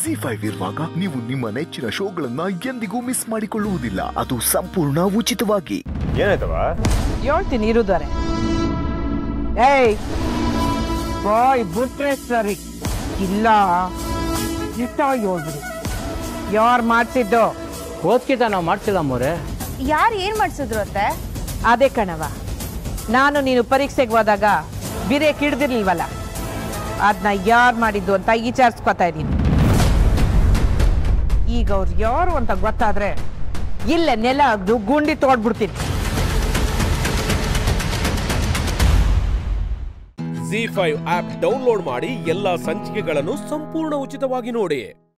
G five ಇರುವಾಗ ನೀವು ನಿಮ್ಮ ನೆಚ್ಚಿನ ಶೋಗಳನ್ನ ಎಂದಿಗೂ ಮಿಸ್ ಮಾಡಿಕೊಳ್ಳುವುದಿಲ್ಲ ಅದು ಸಂಪೂರ್ಣ ಉಚಿತವಾಗಿ ಏನಾಯ್ತವ ಹೇಳ್ತೀನಿ ಇರುದಾರೆ ಏಯ್ ಬಾಯ್ ಬಿಟ್ರೆ ಸರಿ ಇಲ್ಲ ಇಷ್ಟ ಹೇಳ್ಬಿಡಿ ಯಾರು ಮಾಡ್ತಿದ್ದು ಓದ್ಕಿತ ನಾವು ಮಾಡ್ತಿಲ್ಲ ಅಮ್ಮವ್ರೆ ಯಾರು ಏನ್ ಮಾಡ್ಸಿದ್ರು ಅತ್ತೆ ಅದೇ ಕಣವ ನಾನು ನೀನು ಪರೀಕ್ಷೆಗೆ ಹೋದಾಗ ಬಿರೆ ಕಿಡ್ದಿರ್ಲಿಲ್ವಲ್ಲ ಅದನ್ನ ಯಾರು ಮಾಡಿದ್ದು ಅಂತ ವಿಚಾರಿಸ್ಕೊತಾ ಇದ್ದೀನಿ ಈಗ ಅವ್ರು ಯಾರು ಅಂತ ಗೊತ್ತಾದ್ರೆ ಇಲ್ಲೇ ನೆಲ ಅಗ್ದು ಗುಂಡಿ ತೋಡ್ಬಿಡ್ತೀನಿ ಜಿ ಫೈವ್ ಆಪ್ ಡೌನ್ಲೋಡ್ ಮಾಡಿ ಎಲ್ಲಾ ಸಂಚಿಕೆಗಳನ್ನು ಸಂಪೂರ್ಣ ಉಚಿತವಾಗಿ ನೋಡಿ